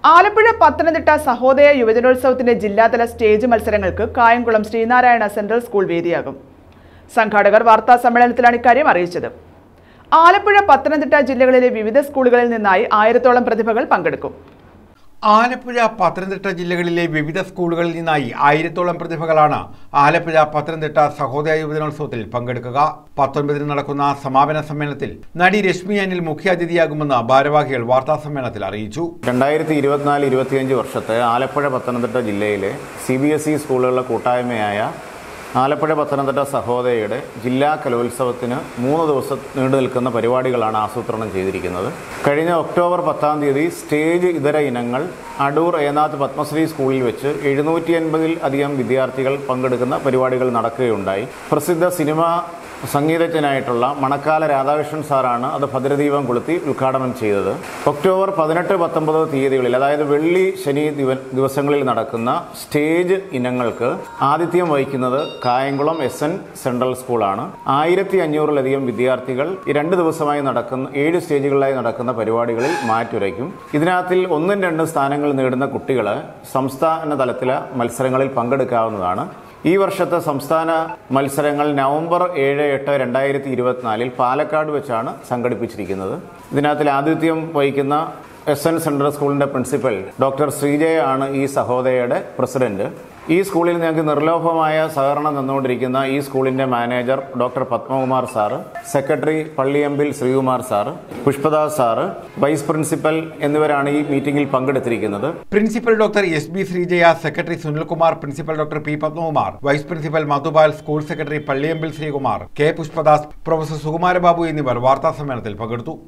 ആലപ്പുഴ പത്തനംതിട്ട സഹോദയ യുവജനോത്സവത്തിന്റെ ജില്ലാതല സ്റ്റേജ് മത്സരങ്ങൾക്ക് Kayamkulam Sreenarayana central school വേദിയാകും സംഘാടകർ വാർത്താ സമ്മേളനത്തിലാണ് ഇക്കാര്യം അറിയിച്ചത് ആലപ്പുഴ പത്തനംതിട്ട ജില്ലകളിലെ വിവിധ സ്കൂളുകളിൽ നിന്നായി ആയിരത്തോളം പ്രതിഭകൾ പങ്കെടുക്കും ആലപ്പുഴ പത്തനംതിട്ട ജില്ലകളിലെ വിവിധ സ്കൂളുകളിൽ നിന്നായി ആയിരത്തോളം പ്രതിഭകളാണ് ആലപ്പുഴ പത്തനംതിട്ട സഹോദയ യുവജനോത്സവത്തിൽ പങ്കെടുക്കുക പത്തൊൻപതിന് നടക്കുന്ന സമാപന സമ്മേളനത്തിൽ നടി രശ്മി അനിൽ മുഖ്യാതിഥിയാകുമെന്ന് ഭാരവാഹികൾ വാർത്താ സമ്മേളനത്തിൽ അറിയിച്ചു രണ്ടായിരത്തി ഇരുപത്തിനാല് ഇരുപത്തിയഞ്ച് വർഷത്തെ ആലപ്പുഴ പത്തനംതിട്ട ജില്ലയിലെ സി ബി എസ് ഇ സ്കൂളുകളുടെ കൂട്ടായ്മയായ ആലപ്പുഴ പത്തനംതിട്ട സഹോദയയുടെ ജില്ലാ കലോത്സവത്തിന് മൂന്ന് ദിവസം നീണ്ടു നിൽക്കുന്ന പരിപാടികളാണ് ആസൂത്രണം ചെയ്തിരിക്കുന്നത് കഴിഞ്ഞ ഒക്ടോബർ പത്താം തീയതി സ്റ്റേജ് ഇതര ഇനങ്ങൾ അടൂർ ഏനാഥ് പത്മശ്രീ സ്കൂളിൽ വെച്ച് എഴുന്നൂറ്റി അൻപതിൽ അധികം വിദ്യാർത്ഥികൾ പങ്കെടുക്കുന്ന പരിപാടികൾ നടക്കുകയുണ്ടായി പ്രസിദ്ധ സിനിമ സംഗീതജ്ഞനായിട്ടുള്ള മണക്കാല രാധാകൃഷ്ണൻ സാറാണ് അത് ഭദ്രദീപം കൊളുത്തി ഉദ്ഘാടനം ചെയ്തത് ഒക്ടോബർ പതിനെട്ട് പത്തൊമ്പത് തീയതികളിൽ അതായത് വെള്ളി ശനി ദിവ- ദിവസങ്ങളിൽ നടക്കുന്ന സ്റ്റേജ് ഇനങ്ങൾക്ക് ആതിഥ്യം വഹിക്കുന്നത് കായംകുളം എസ് എൻ സെൻട്രൽ സ്കൂളാണ് ആയിരത്തി അഞ്ഞൂറിലധികം വിദ്യാർത്ഥികൾ ഈ രണ്ട് ദിവസമായി നടക്കുന്ന ഏഴ് സ്റ്റേജുകളിലായി നടക്കുന്ന പരിപാടികളിൽ മാറ്റുരയ്ക്കും ഇതിനകത്തിൽ ഒന്നും രണ്ടും സ്ഥാനങ്ങൾ നേടുന്ന കുട്ടികൾ സംസ്ഥാന തലത്തിലെ മത്സരങ്ങളിൽ പങ്കെടുക്കാവുന്നതാണ് ഈ വർഷത്തെ സംസ്ഥാന മത്സരങ്ങൾ നവംബർ ഏഴ് എട്ട് രണ്ടായിരത്തി ഇരുപത്തിനാലിൽ പാലക്കാട് വെച്ചാണ് സംഘടിപ്പിച്ചിരിക്കുന്നത് ഇതിനകത്തിൽ ആതിഥ്യം വഹിക്കുന്ന എസ് എൻ സെൻട്രൽ സ്കൂളിന്റെ പ്രിൻസിപ്പൽ ഡോക്ടർ ശ്രീജയ ആണ് ഈ സഹോദയയുടെ പ്രസിഡന്റ് ഈ സ്കൂളിൽ ഞങ്ങൾക്ക് നിർലോഭമായ സഹകരണം തന്നുകൊണ്ടിരിക്കുന്ന ഈ സ്കൂളിന്റെ manager doctor Padmakumar sir secretary Palliyambil Sreekumar sir Pushpadas sir vice principal എന്നിവരാണ് ഈ മീറ്റിംഗിൽ പങ്കെടുത്തിരിക്കുന്നത് principal doctor S B Sreejaya secretary Sunilkumar principal doctor P Padmakumar vice principal Madhupal school secretary Palliyambil Sreekumar K Pushpadas professor Sukumarababu എന്നിവർ വാർത്താ സമ്മേളനത്തിൽ പങ്കെടുത്തു